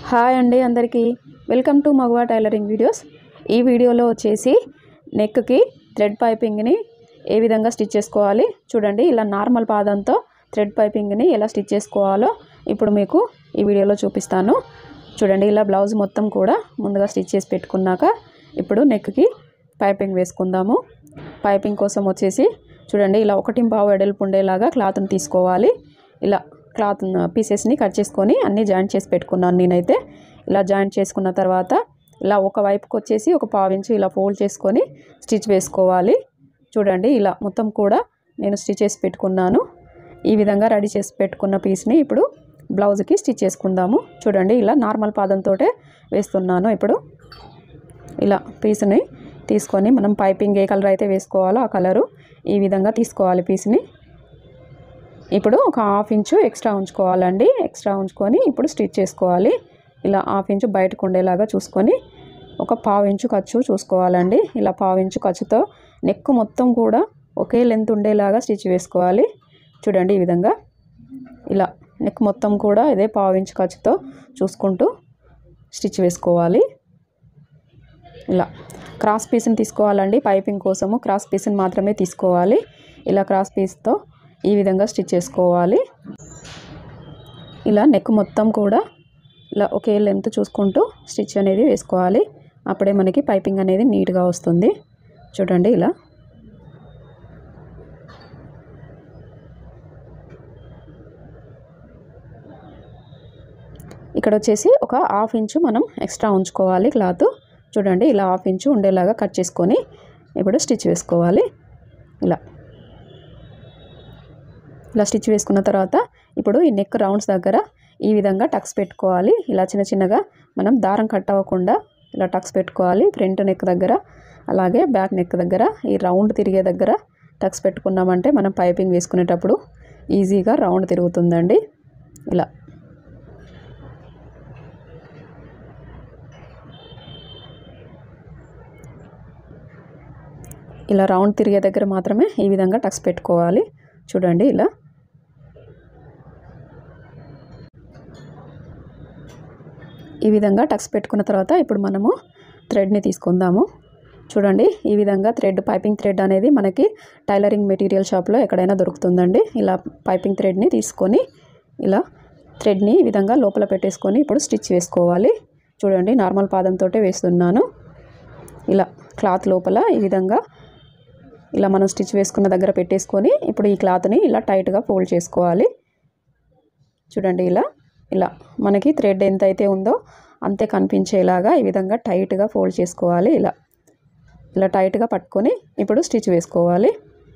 hi అండి అందరికీ welcome to Magava tailoring videos ఈ వీడియోలో వచ్చేసి నెక్కి థ్రెడ్ పైపింగ్ని ఏ విధంగా స్టిచ్ చేసుకోవాలి చూడండి ఇలా నార్మల్ పాదంతో థ్రెడ్ పైపింగ్ని ఎలా స్టిచ్ చేసుకోవాలో ఇప్పుడు మీకు ఈ వీడియోలో చూపిస్తాను చూడండి ఇలా బ్లౌజ్ మొత్తం కూడా ముందుగా స్టిచ్ చేసి పెట్టుకున్నాక ఇప్పుడు నెక్కి పైపింగ్ వేసుకుందాము పైపింగ్ కోసం వచ్చేసి చూడండి ఇలా ఒకటి పావు వెడల్పు ఉండేలాగా క్లాత్ని తీసుకోవాలి ఇలా క్లాత్ పీసెస్ని కట్ చేసుకొని అన్నీ జాయింట్ చేసి పెట్టుకున్నాను నేనైతే ఇలా జాయింట్ చేసుకున్న తర్వాత ఇలా ఒక వైపుకి వచ్చేసి ఒక పావు ఇంచు ఇలా ఫోల్డ్ చేసుకొని స్టిచ్ వేసుకోవాలి చూడండి ఇలా మొత్తం కూడా నేను స్టిచ్ చేసి పెట్టుకున్నాను ఈ విధంగా రెడీ చేసి పెట్టుకున్న పీస్ని ఇప్పుడు బ్లౌజ్కి స్టిచ్ చేసుకుందాము చూడండి ఇలా నార్మల్ పాదంతో వేస్తున్నాను ఇప్పుడు ఇలా పీస్ని తీసుకొని మనం పైపింగ్ ఏ కలర్ అయితే వేసుకోవాలో ఆ కలరు ఈ విధంగా తీసుకోవాలి పీస్ని ఇప్పుడు ఒక హాఫ్ ఇంచు ఎక్స్ట్రా ఉంచుకోవాలండి ఎక్స్ట్రా ఉంచుకొని ఇప్పుడు స్టిచ్ చేసుకోవాలి ఇలా హాఫ్ ఇంచు బయటకు ఉండేలాగా చూసుకొని ఒక పావు ఇంచు ఖర్చు చూసుకోవాలండి ఇలా పావు ఇంచు ఖర్చుతో నెక్ మొత్తం కూడా ఒకే లెంత్ ఉండేలాగా స్టిచ్ వేసుకోవాలి చూడండి ఈ విధంగా ఇలా నెక్ మొత్తం కూడా ఇదే పావు ఇంచు ఖర్చుతో చూసుకుంటూ స్టిచ్ వేసుకోవాలి ఇలా క్రాస్ పీస్ని తీసుకోవాలండి పైపింగ్ కోసము క్రాస్ పీస్ని మాత్రమే తీసుకోవాలి ఇలా క్రాస్ పీస్తో ఈ విధంగా స్టిచ్ చేసుకోవాలి ఇలా నెక్ మొత్తం కూడా ఇలా ఒకే లెంత్ చూసుకుంటూ స్టిచ్ అనేది వేసుకోవాలి అప్పుడే మనకి పైపింగ్ అనేది నీట్గా వస్తుంది చూడండి ఇలా ఇక్కడ వచ్చేసి ఒక హాఫ్ ఇంచు మనం ఎక్స్ట్రా ఉంచుకోవాలి క్లాత్ చూడండి ఇలా హాఫ్ ఇంచు ఉండేలాగా కట్ చేసుకొని ఇప్పుడు స్టిచ్ వేసుకోవాలి ఇలా ఇలా స్టిచ్ వేసుకున్న తర్వాత ఇప్పుడు ఈ నెక్ రౌండ్స్ దగ్గర ఈ విధంగా టక్స్ పెట్టుకోవాలి ఇలా చిన్న చిన్నగా మనం దారం కట్ అవ్వకుండా ఇలా టక్స్ పెట్టుకోవాలి ఫ్రంట్ నెక్ దగ్గర అలాగే బ్యాక్ నెక్ దగ్గర ఈ రౌండ్ తిరిగే దగ్గర టక్స్ పెట్టుకున్నామంటే మనం పైపింగ్ వేసుకునేటప్పుడు ఈజీగా రౌండ్ తిరుగుతుందండి ఇలా ఇలా రౌండ్ తిరిగే దగ్గర మాత్రమే ఈ విధంగా టక్స్ పెట్టుకోవాలి చూడండి ఇలా ఈ విధంగా టక్స్ పెట్టుకున్న తర్వాత ఇప్పుడు మనము థ్రెడ్ని తీసుకుందాము చూడండి ఈ విధంగా థ్రెడ్ పైపింగ్ థ్రెడ్ అనేది మనకి టైలరింగ్ మెటీరియల్ షాప్లో ఎక్కడైనా దొరుకుతుందండి ఇలా పైపింగ్ థ్రెడ్ని తీసుకొని ఇలా థ్రెడ్ని ఈ విధంగా లోపల పెట్టేసుకొని ఇప్పుడు స్టిచ్ వేసుకోవాలి చూడండి నార్మల్ పాదంతో వేస్తున్నాను ఇలా క్లాత్ లోపల ఈ విధంగా ఇలా మనం స్టిచ్ వేసుకున్న దగ్గర పెట్టేసుకొని ఇప్పుడు ఈ క్లాత్ని ఇలా టైట్గా ఫోల్డ్ చేసుకోవాలి చూడండి ఇలా ఇలా మనకి థ్రెడ్ ఎంత అయితే ఉందో అంతే కనిపించేలాగా ఈ విధంగా టైట్గా ఫోల్డ్ చేసుకోవాలి ఇలా ఇలా టైట్గా పట్టుకొని ఇప్పుడు స్టిచ్ వేసుకోవాలి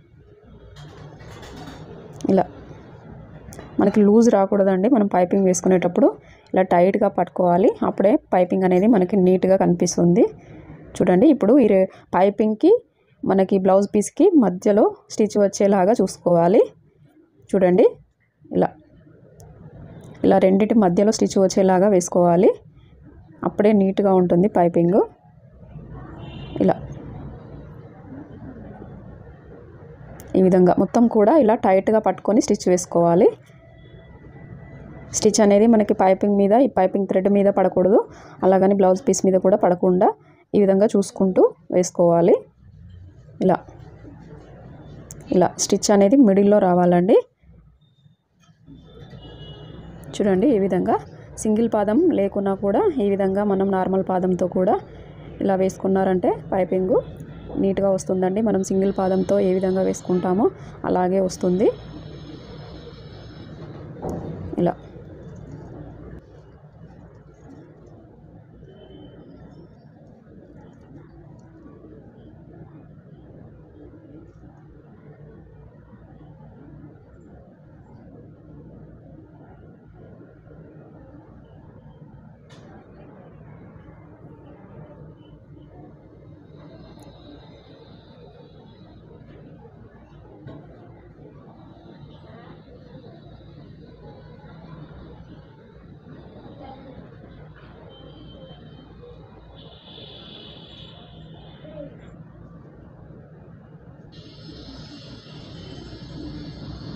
ఇలా మనకి లూజ్ రాకూడదండి మనం పైపింగ్ వేసుకునేటప్పుడు ఇలా టైట్గా పట్టుకోవాలి అప్పుడే పైపింగ్ అనేది మనకి నీట్గా కనిపిస్తుంది చూడండి ఇప్పుడు ఈ పైపింగ్కి మనకి బ్లౌజ్ పీస్కి మధ్యలో స్టిచ్ వచ్చేలాగా చూసుకోవాలి చూడండి ఇలా ఇలా రెండింటి మధ్యలో స్టిచ్ వచ్చేలాగా వేసుకోవాలి అప్పుడే నీట్గా ఉంటుంది పైపింగ్ ఇలా ఈ విధంగా మొత్తం కూడా ఇలా టైట్గా పట్టుకొని స్టిచ్ వేసుకోవాలి స్టిచ్ అనేది మనకి పైపింగ్ మీద ఈ పైపింగ్ థ్రెడ్ మీద పడకూడదు అలాగని బ్లౌజ్ పీస్ మీద కూడా పడకుండా ఈ విధంగా చూసుకుంటూ వేసుకోవాలి ఇలా ఇలా స్టిచ్ అనేది మిడిల్లో రావాలండి చూడండి ఈ విధంగా సింగిల్ పాదం లేకున్నా కూడా ఈ విధంగా మనం నార్మల్ పాదంతో కూడా ఇలా వేసుకున్నారంటే పైపింగు నీట్గా వస్తుందండి మనం సింగిల్ పాదంతో ఏ విధంగా వేసుకుంటామో అలాగే వస్తుంది ఇలా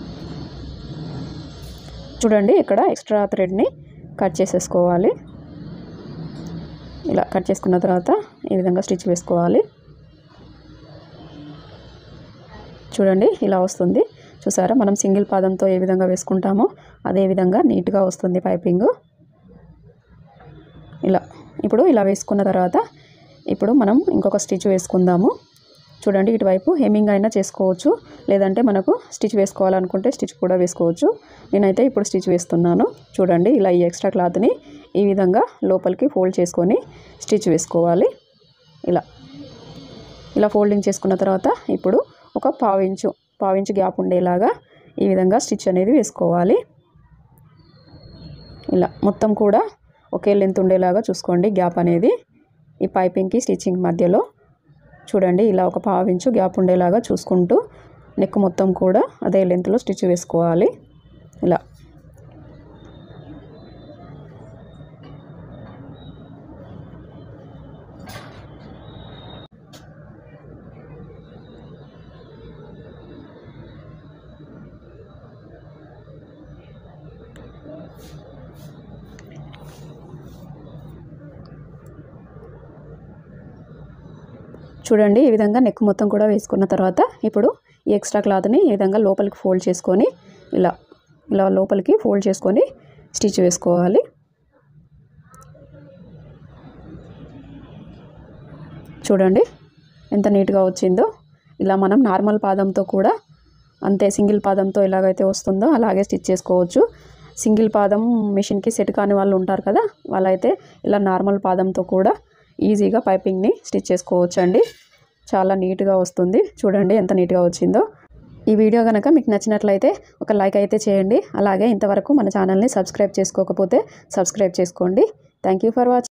చూడండి ఇక్కడ ఎక్స్ట్రా థ్రెడ్ని కట్ చేసేసుకోవాలి ఇలా కట్ చేసుకున్న తర్వాత ఈ విధంగా స్టిచ్ వేసుకోవాలి చూడండి ఇలా వస్తుంది చూసారా మనం సింగిల్ పాదంతో ఏ విధంగా వేసుకుంటామో అదే విధంగా నీట్గా వస్తుంది పైపింగ్ ఇలా ఇప్పుడు ఇలా వేసుకున్న తర్వాత ఇప్పుడు మనం ఇంకొక స్టిచ్ వేసుకుందాము చూడండి ఇటువైపు హెమ్మింగ్ అయినా చేసుకోవచ్చు లేదంటే మనకు స్టిచ్ వేసుకోవాలనుకుంటే స్టిచ్ కూడా వేసుకోవచ్చు నేనైతే ఇప్పుడు స్టిచ్ వేస్తున్నాను చూడండి ఇలా ఈ ఎక్స్ట్రా క్లాత్ని ఈ విధంగా లోపలికి ఫోల్డ్ చేసుకొని స్టిచ్ వేసుకోవాలి ఇలా ఇలా ఫోల్డింగ్ చేసుకున్న తర్వాత ఇప్పుడు ఒక పావించు పావించు గ్యాప్ ఉండేలాగా ఈ విధంగా స్టిచ్ అనేది వేసుకోవాలి ఇలా మొత్తం కూడా ఒకే లెంత్ ఉండేలాగా చూసుకోండి గ్యాప్ అనేది ఈ పైపింగ్కి స్టిచ్చింగ్ మధ్యలో చూడండి ఇలా ఒక పావించు గ్యాప్ ఉండేలాగా చూసుకుంటూ నెక్ మొత్తం కూడా అదే లెంత్లో స్టిచ్ వేసుకోవాలి ఇలా చూడండి ఈ విధంగా నెక్ మొత్తం కూడా వేసుకున్న తర్వాత ఇప్పుడు ఈ ఎక్స్ట్రా క్లాత్ని ఈ విధంగా లోపలికి ఫోల్డ్ చేసుకొని ఇలా ఇలా లోపలికి ఫోల్డ్ చేసుకొని స్టిచ్ వేసుకోవాలి చూడండి ఎంత నీట్గా వచ్చిందో ఇలా మనం నార్మల్ పాదంతో కూడా అంతే సింగిల్ పాదంతో ఎలాగైతే వస్తుందో అలాగే స్టిచ్ చేసుకోవచ్చు సింగిల్ పాదం మిషన్కి సెట్ కాని వాళ్ళు ఉంటారు కదా వాళ్ళైతే ఇలా నార్మల్ పాదంతో కూడా ఈజీగా పైపింగ్ని స్టిచ్ చేసుకోవచ్చు అండి చాలా నీట్గా వస్తుంది చూడండి ఎంత నీట్గా వచ్చిందో ఈ వీడియో కనుక మీకు నచ్చినట్లయితే ఒక లైక్ అయితే చేయండి అలాగే ఇంతవరకు మన ఛానల్ని సబ్స్క్రైబ్ చేసుకోకపోతే సబ్స్క్రైబ్ చేసుకోండి థ్యాంక్ యూ ఫర్ వాచింగ్